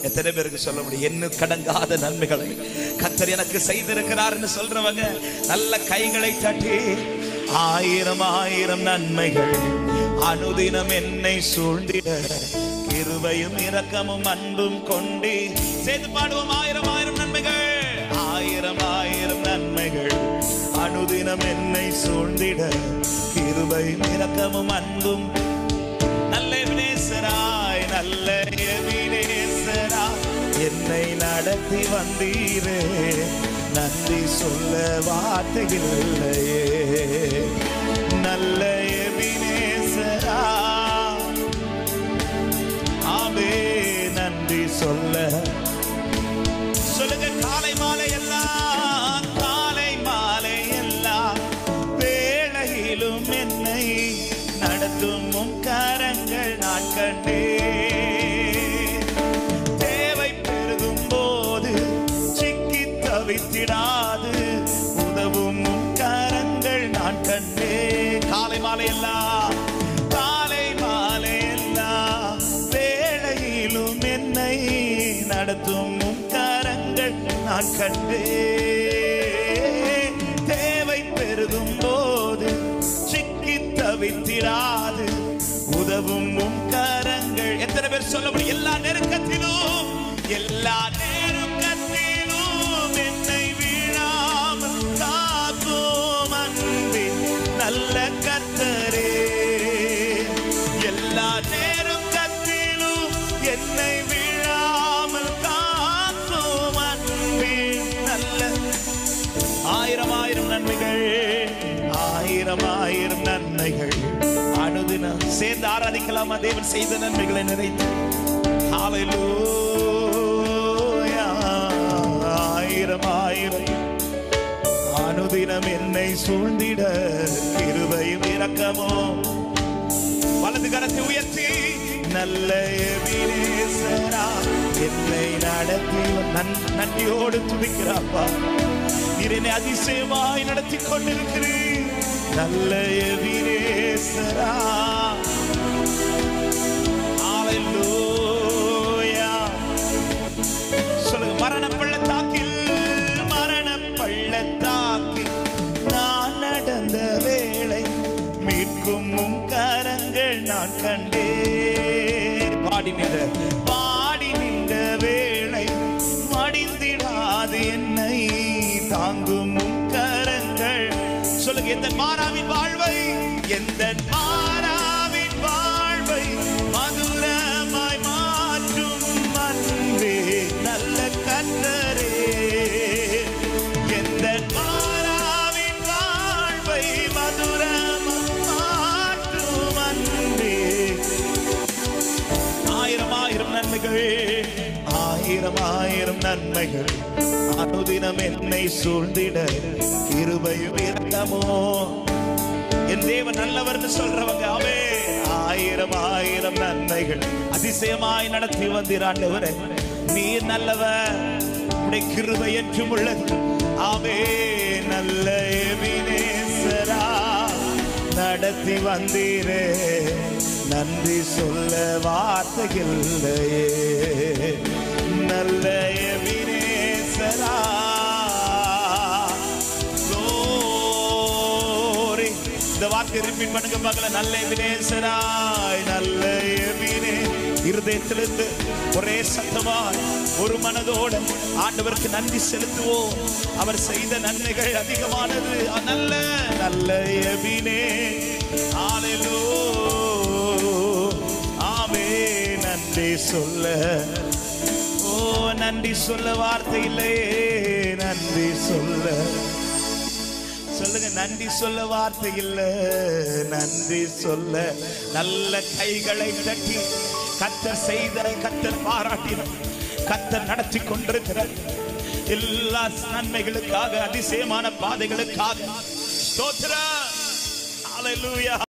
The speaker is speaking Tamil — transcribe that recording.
எத்தனை பேருக்கு சொல்ல முடியும் என்ன கடங்காத நன்மைகளை கத்தர் எனக்கு செய்திருக்கிறார்னு சொல்றவங்க நல்ல கைகளை தட்டி ஆயிரம் ஆயிரம் நன்மைகள் அனுதினம் என்னை சூழ்ந்திட கிருபையும் இரக்கமும் அன்பும் கொண்டு சேர்த்து பாடுவோம் ஆயிரம் ஆயிரம் நன்மைகள் ஆயிரம் ஆயிரம் நன்மைகள் அனுதினம் என்னை சூழ்ந்திட கிருபையும் இரக்கமும் அன்பும் நல்ல எபினேசராய் நல்ல எபினேசராய் என்னை நடத்தி வந்தீரே நன்றி சொல்ல வார்த்தைகள் இல்லையே நல்ல எபினேசரா ஆமே நன்றி சொல்ல சொல்லுங்க காலை மாலை எல்லாம் காலை மாலை எல்லாம் வேளையிலும் என்னை நடத்தும் உம் கரங்கள் நான் கண்டே தேவை பெருகும் போது சிக்கி தவித்திடாது உதவும் உம் கரங்கள் நான் கண்டே காலை மாலை எல்லாம் காலை மாலை எல்லாம் வேளையிலும் என்னை நடத்தும் உம் கரங்கள் நான் கண்டே தேவை பெருகும் போது சிக்கி தவித்திராது உதவும் உம் கரங்கள் எத்தனை பேர் சொல்ல முடியும் எல்லா நெருக்கத்திலும் எல்லா நெருக்கத்திலும் என்னை வீழாமல் காக்கும் அன்பின் நல்ல கத்தரே எல்லா நெருக்கத்திலும் என்னை வீழாமல் காக்கும் அன்பின் நல்ல ஆயிரம் ஆயிரம் நன்மைகள் ஆயிரம் ஆயிரம் நன்மைகள் அனுதினம் சேர்ந்து ஆராதிக்கலாமா தேவன் செய்த நன்மைகளை நிறைத்து ஹalleluya ஆயிரம் ஆயிரம் அனுதினம் என்னை சூழ்ந்திட கிருபையும் இரக்கமோ வலது கரத்தை உயர்த்தி நல்ல எபினேசரா என்னை நடத்தி நன் நன்றியோடு துடிக்கிறாப்பா நீர் என்னை அதிசயமாய் நடத்தி கொண்டிருக்கிறீர் நல்ல எபினேசரா ஹalleluya சொல்லுங்க மரண பள்ளத்தாக்கில் மரண பள்ளத்தாக்கில் நான் நடந்த வேளை மீட்கும் உம் கரங்கள் நான் கண்டேன் பாடி நின்ற பாடி நின்ற வேளை மடிந்திடாது என்னை தாங்கும் உம் கரங்கள் சொல்லுங்க எந்த மாறாவின் வாழ்வை எந்த மாறாவின் வாழ்வை மதுரமாய் மாற்றும் அன்பே நல்ல கத்தரே எந்த மாறாவின் வாழ்வை மதுரமாய் மாற்றும் அன்பே ஆயிரம் ஆயிரம் நன்மைகள் ஆயிரம் ஆயிரம் நன்மைகள் அனுதினம் என்னை சூழ்ந்திட கிருபையும் இரக்கமோ என் தேவன் நல்லவர்னு சொல்றவங்க அவே ஆயிரம் ஆயிரம் நன்மைகள் அதிசயமாய் நடத்தி வந்தீர் ஆண்டவரே நீர் நல்லவர் உடைய கிருபை என்றும் உள்ளது ஆவே நல்ல எபினேசரா நடத்தி வந்தீரே நன்றி சொல்ல வார்த்தைகள் இல்லையே நல்ல எபினேசரா Glory. இந்த வார்த்தை ரிப்பீட் பண்ணுங்க மகள நல்ல எபினேசராய் நல்ல எபினே இருதயத்திலிருந்து ஒரே சத்தமாய் ஒரு மனதோட ஆண்டவருக்கு நன்றி செலுத்துவோம் அவர் செய்த நன்மைகள் அதிகமானது நல்ல நல்ல எபினே ஆலேலோ ஆமே நன்றி சொல்ல ஓ நன்றி சொல்ல வார்த்தை இல்லையே நன்றி சொல்ல சொல்லுங்க நன்றி சொல்ல வார்த்தை இல்ல நன்றி சொல்ல நல்ல கைகளை தட்டி கத்தர் செய்த கத்தர் பாராட்டின கத்தர் நடத்தி கொண்டிருக்கிறார் எல்லா நன்மைகளுக்காக அதிசயமான பாதைகளுக்காக ஸ்தோத்திரம் ஹalleluya